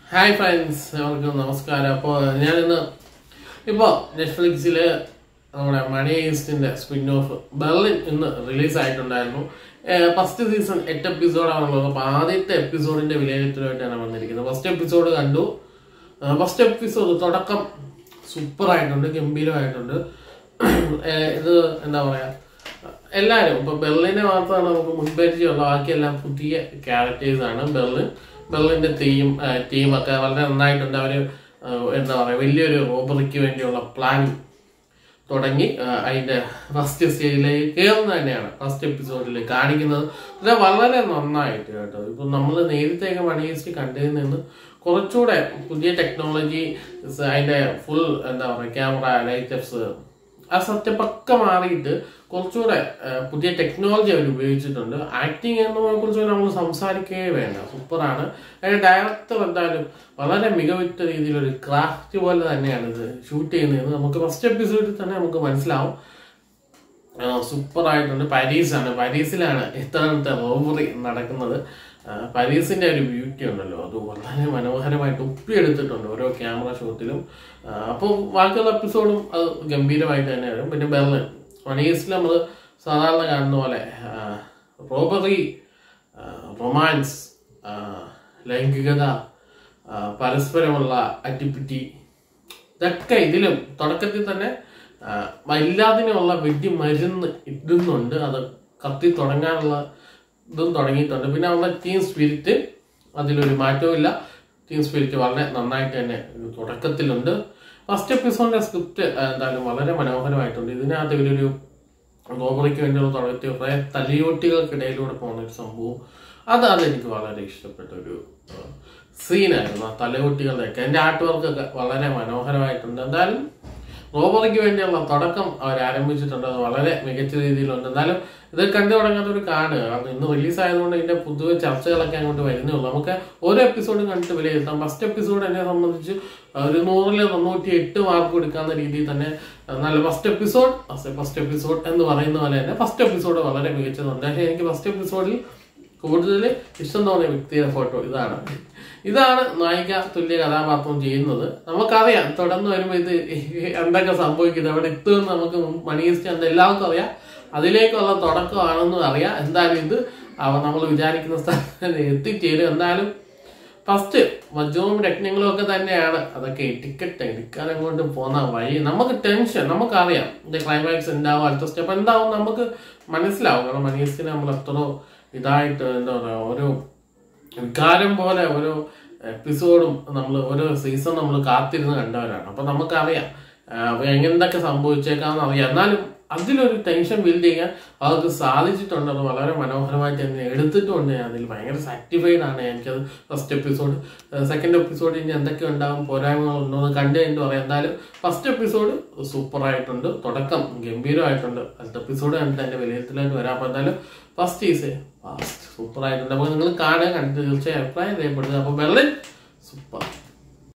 hi friends എല്ലാവർക്കും നമസ്കാരം അപ്പോൾ ഞാനിന്ന് ഇപ്പോൾ നെറ്റ്ഫ്ലിക്സിൽ നമ്മുടെ മണി ഈസ്റ്റിന്റെ സ്പിൻ ഓഫ് ബെർലിൻ ഇന്ന് റിലീസ് ആയിട്ടുണ്ടായിരുന്നു ഫസ്റ്റ് സീസൺ എട്ട് എപ്പിസോഡാണുള്ളത് അപ്പോൾ ആദ്യത്തെ എപ്പിസോഡിന്റെ വിലയിരുത്തലുമായിട്ടാണ് വന്നിരിക്കുന്നത് ഫസ്റ്റ് എപ്പിസോഡ് കണ്ടു ഫസ്റ്റ് എപ്പിസോഡ് തുടക്കം സൂപ്പർ ആയിട്ടുണ്ട് ഗംഭീരമായിട്ടുണ്ട് ഏഹ് ഇത് എന്താ പറയാ എല്ലാവരും ഇപ്പൊ ബെർലിനെ മാത്രമാണ് നമുക്ക് മുൻപരിചയമുള്ള ബാക്കിയെല്ലാം പുതിയ ക്യാരക്ടേഴ്സ് ആണ് ബെർലിൻ ബെർലിന്റെ തീം ടീമൊക്കെ വളരെ നന്നായിട്ടുണ്ട് അവര് ഏഹ് എന്താ പറയാ വലിയൊരു റോബറിക്ക് വേണ്ടിയുള്ള പ്ലാൻ തുടങ്ങി ആ, അതിന്റെ ഫസ്റ്റ് സ്റ്റേജിലേക്ക് കയറുന്നത് തന്നെയാണ് ഫസ്റ്റ് എപ്പിസോഡിൽ കാണിക്കുന്നത് ഇത് വളരെ നന്നായിട്ട് കേട്ടോ ഇപ്പൊ നമ്മൾ നേരത്തെയൊക്കെ മണിയേസ്റ്റ് കണ്ടതിൽ നിന്ന് കുറച്ചുകൂടെ പുതിയ ടെക്നോളജി അതിന്റെ ഫുൾ എന്താ പറയുക ക്യാമറ ലൈറ്റപ്സ് ആ സെറ്റപ്പ് ഒക്കെ മാറിയിട്ട് കുറച്ചുകൂടെ ആ, പുതിയ ടെക്നോളജി അവർ ഉപയോഗിച്ചിട്ടുണ്ട് ആക്ടിങ് എന്നതിനെ കുറിച്ച് നമ്മൾ സംസാരിക്കുകയേ വേണ്ട സൂപ്പറാണ് അതിന്റെ ഡയറക്ടർ എന്തായാലും വളരെ മികവുറ്റ രീതിയിൽ ഒരു ക്രാഫ്റ്റ് പോലെ തന്നെയാണ് ഇത് ഷൂട്ട് ചെയ്യുന്നത് നമുക്ക് ഫസ്റ്റ് എപ്പിസോഡിൽ തന്നെ നമുക്ക് മനസ്സിലാവും സൂപ്പർ ആയിട്ടുണ്ട് പാരീസാണ് പാരീസിലാണ് ഇത്തരത്തെ റോബറി നടക്കുന്നത് ആ, പാരീസിന്റെ ഒരു ബ്യൂട്ടി ഉണ്ടല്ലോ അത് വളരെ മനോഹരമായിട്ട് ഒപ്പിയെടുത്തിട്ടുണ്ട് ഓരോ ക്യാമറ ഷോട്ടിലും അപ്പോൾ ബാക്കിയുള്ള എപ്പിസോഡും അത് ഗംഭീരമായിട്ട് തന്നെ വരും പിന്നെ ബെർലിൻ മണീസിൽ നമ്മൾ സാധാരണ കാണുന്ന പോലെ റോബറി റൊമാൻസ് ലൈംഗികത ആ, പരസ്പരമുള്ള അറ്റിപ്പിറ്റി ഇതൊക്കെ ഇതിലും തുടക്കത്തിൽ തന്നെ ആ, എല്ലാത്തിനുമുള്ള വെടി മരുന്ന് ഇടുന്നുണ്ട് അത് കത്തി തുടങ്ങാനുള്ള ഇതും തുടങ്ങിയിട്ടുണ്ട് പിന്നെ അവരുടെ ടീം സ്പിരിറ്റ് അതിലൊരു മാറ്റവും ഇല്ല ടീം സ്പിരിറ്റ് വളരെ നന്നായിട്ട് തന്നെ തുടക്കത്തിലുണ്ട് ഫസ്റ്റ് എപ്പിസോഡിന്റെ സ്ക്രിപ്റ്റ് എന്തായാലും വളരെ മനോഹരമായിട്ടുണ്ട് ഇതിനകത്ത് ഇവരൊരു ഗോപറിക്ക് വേണ്ടിയുള്ള തുടക്കത്തിൽ കുറെ തലയോട്ടികൾക്കിടയിലൂടെ പോകുന്ന ഒരു സംഭവം അത് അതെനിക്ക് വളരെ ഇഷ്ടപ്പെട്ട ഒരു സീനായിരുന്നു ആ തലയോട്ടികളുടെയൊക്കെ എൻ്റെ ആർട്ട് വർക്കൊക്കെ വളരെ മനോഹരമായിട്ടുണ്ട് എന്തായാലും റോബറിക്ക് വേണ്ടിയുള്ള തുടക്കം അവർ ആരംഭിച്ചിട്ടുണ്ട് അത് വളരെ മികച്ച രീതിയിലുണ്ട് എന്തായാലും ഇത് കണ്ടു തുടങ്ങാത്തൊരു കാണുക കാരണം ഇന്ന് റിലീസ് ആയതുകൊണ്ട് ഇതിന്റെ പുതിയ ചർച്ചകളൊക്കെ അങ്ങോട്ട് വരുന്നേ ഉള്ളൂ നമുക്ക് ഓരോ എപ്പിസോഡും കണ്ടിട്ട് വിലയിരുത്താം ഫസ്റ്റ് എപ്പിസോഡ് എന്നെ സംബന്ധിച്ച് ഒരു നൂറില് തൊണ്ണൂറ്റി എട്ട് മാർക്ക് കൊടുക്കാവുന്ന രീതിയിൽ തന്നെ നല്ല ഫസ്റ്റ് എപ്പിസോഡ് ഫസ്റ്റ് എപ്പിസോഡ് എന്ന് പറയുന്ന പോലെ തന്നെ ഫസ്റ്റ് എപ്പിസോഡ് വളരെ മികച്ചതുണ്ട് പക്ഷേ എനിക്ക് ഫസ്റ്റ് എപ്പിസോഡിൽ കൂടുതൽ ഇഷ്ടം തോന്നിയ വ്യക്തിയുടെ ഫോട്ടോ ഇതാണ് ഇതാണ് നായിക തുല്യ കഥാപാത്രം ചെയ്യുന്നത് നമുക്കറിയാം തുടർന്ന് വരുമ്പോൾ ഇത് എന്തൊക്കെ സംഭവിക്കുന്നത് അവിടെ എത്തുമെന്ന് നമുക്ക് മണിയസ്റ്റ് എന്ന് എല്ലാവർക്കും അറിയാം അതിലേക്കുള്ള തുടക്കമാണെന്നും അറിയാം എന്തായാലും ഇത് നമ്മൾ വിചാരിക്കുന്ന സ്ഥലത്ത് എത്തിച്ചേരും എന്തായാലും ഫസ്റ്റ് വജ്രവും രത്നങ്ങളും ഒക്കെ തന്നെയാണ് അതൊക്കെ ടിക്കറ്റ് എടുക്കാൻ അങ്ങോട്ട് പോകുന്ന വഴി നമുക്ക് ടെൻഷൻ നമുക്കറിയാം ഇത് ക്ലൈമാക്സ് ഉണ്ടാവും അടുത്ത സ്റ്റെപ്പ് എന്താവും നമുക്ക് മനസ്സിലാവും കാരണം മനീസിനെ നമ്മൾ എത്ര ഇതായിട്ട് എന്താ പറയുക ഓരോ വികാരം പോലെ ഓരോ എപ്പിസോഡും നമ്മൾ ഓരോ സീസൺ നമ്മൾ കാത്തിരുന്ന് കണ്ടവരാണ് അപ്പൊ നമുക്കറിയാം ആഹ് എന്തൊക്കെ സംഭവിച്ചേക്കാമെന്ന് അറിയാം എന്നാലും അതിലൊരു ടെൻഷൻ ബിൽഡ് ചെയ്യാൻ അവർക്ക് സാധിച്ചിട്ടുണ്ട് അത് വളരെ മനോഹരമായിട്ട് തന്നെ എടുത്തിട്ടുണ്ട് ഞാൻ അതിൽ ഭയങ്കര സാറ്റിസ്ഫൈഡ് ആണ് എനിക്കത് ഫസ്റ്റ് എപ്പിസോഡ് സെക്കൻഡ് എപ്പിസോഡിൽ ഇനി എന്തൊക്കെ ഉണ്ടാവും പോരായ്മകളുണ്ടോ എന്ന് കണ്ടു കഴിഞ്ഞിട്ട് പറയാം എന്തായാലും ഫസ്റ്റ് എപ്പിസോഡ് സൂപ്പർ ആയിട്ടുണ്ട് തുടക്കം ഗംഭീരമായിട്ടുണ്ട് അടുത്ത എപ്പിസോഡ് കണ്ടിട്ട് അതിന്റെ വിലയിരുത്തലായിട്ട് വരാം അപ്പൊ എന്തായാലും ഫസ്റ്റ് ഈസ് ഫാസ്റ്റ് സൂപ്പർ ആയിട്ടുണ്ട് അപ്പോൾ നിങ്ങൾ കാണുക കണ്ടിട്ട് തീർച്ചയായും അഭിപ്രായം രേഖപ്പെടുത്തുക അപ്പോൾ ബെർലിൻ സൂപ്പർ